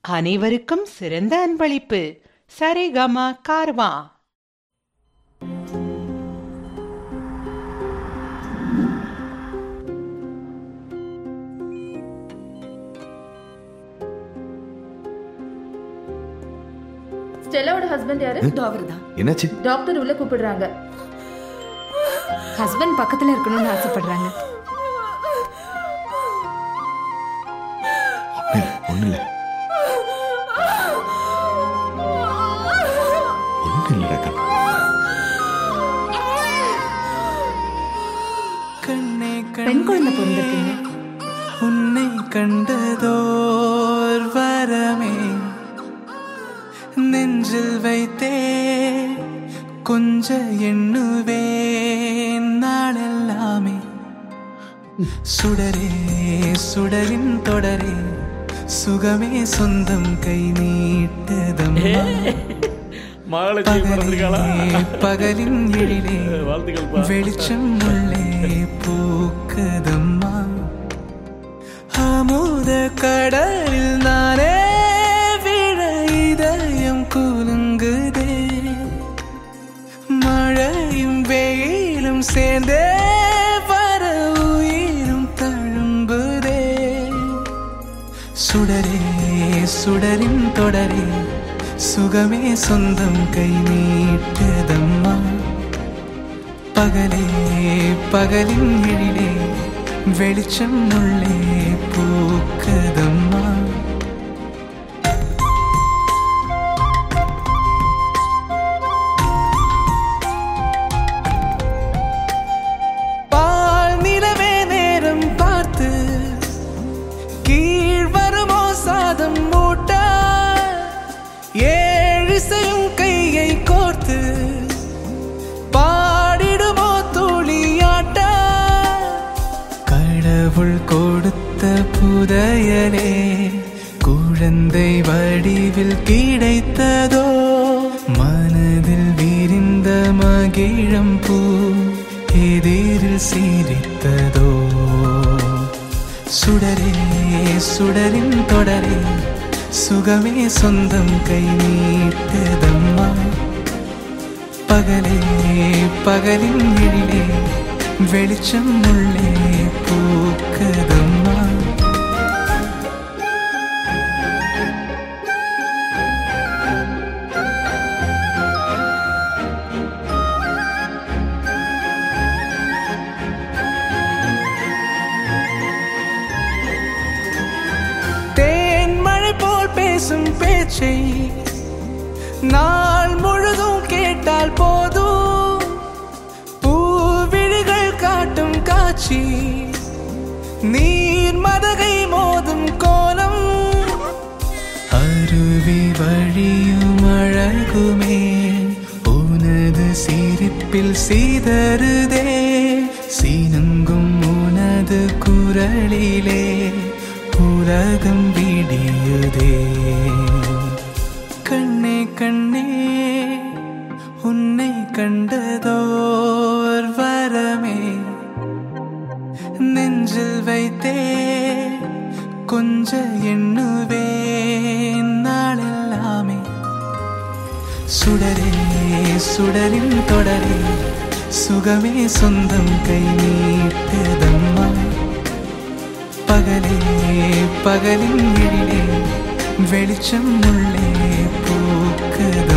அனைவருக்கும் சிறந்த அன்பளிப்பு சரிகம கார்வா ஸ்டெல்லாவோட ஹஸ்பண்ட் யாரு இதோ அவர்தான் என்னாச்சு டாக்டர் உள்ள கூப்பிடுறாங்க ஹஸ்பண்ட் பக்கத்துல இருக்கணும்னு ஆசைப்படுறாங்க ஒண்ணு இல்ல ஒண்ணு இல்ல கண்ணா கண்ணே பெண் குழந்தை பிறந்திருக்குங்க உன்னை கண்டதோர் வரமே நெஞ்சில் வைத்தே கொஞ்ச எண்ணுவேன் நாளெல்லாமே சுடரே சுடரின் தொடரே சுகமே சொந்தம் கை நீட்டதம்மா மகாலட்சுமி பிறந்திருக்காளா பகலே பகலின் எழிலே வாழ்த்துக்கள்ப்பா வெளிச்சம் உள்ளே பூக்கதம்மா அமுத கடலில் நானே விழ இதயம் குலுங்குதே மழையும் வெயிலும் சேர்ந்தே வர உயிரும் தழும்புதே சுடரே சுடரின் தொடரே சுகமே சொந்தம் கை நீட்டதம்மா பகலே பகலின் எழிலே வெளிச்சம் உள்ளே பூக்கதம்மா பால் நிலவே நேரம் பார்த்து கீழ் வருமோ சாதம் மூட்ட ஏழிசையும் கையை கோர்த்து பாடிடுமோ துளியாட்ட கடவுள் கொடுத்த புதையலே குழந்தை வடிவில் கிடைத்ததோ மனதில் விரிந்த மகிழம் பூ எதிரில் சிரித்ததோ சுடரே சுடரின் தொடரே சுகமே சொந்தம் கை நீட்டதம்மா பகலே பகலின் எழிலே வெளிச்சம் உள்ளே பூக்கதம்மா தேன் மழை போல் பேசும் பேச்சை நாள் முழுதும் கேட்டால் போதும் பூவிழிகள் காட்டும் காட்சி நீர் மதகை மோதும் கோலம் அருவி வழியும் அழகுமே உனது சிரிப்பில் சீதருதே சீனங்கும் உனது குரலிலே உலகம் விடியுதே கண்ணே கண்ணே உன்னை கண்டதோர் வரமே நெஞ்சில் வைத்தே கொஞ்ச எண்ணுவேன் நாளெல்லாமே சுடரே சுடரின் தொடரே சுகமே சொந்தம் கை நீட்டதம்மா பகலே பகலின் எழிலே வெளிச்சம் உள்ளே பூக்கதம்மா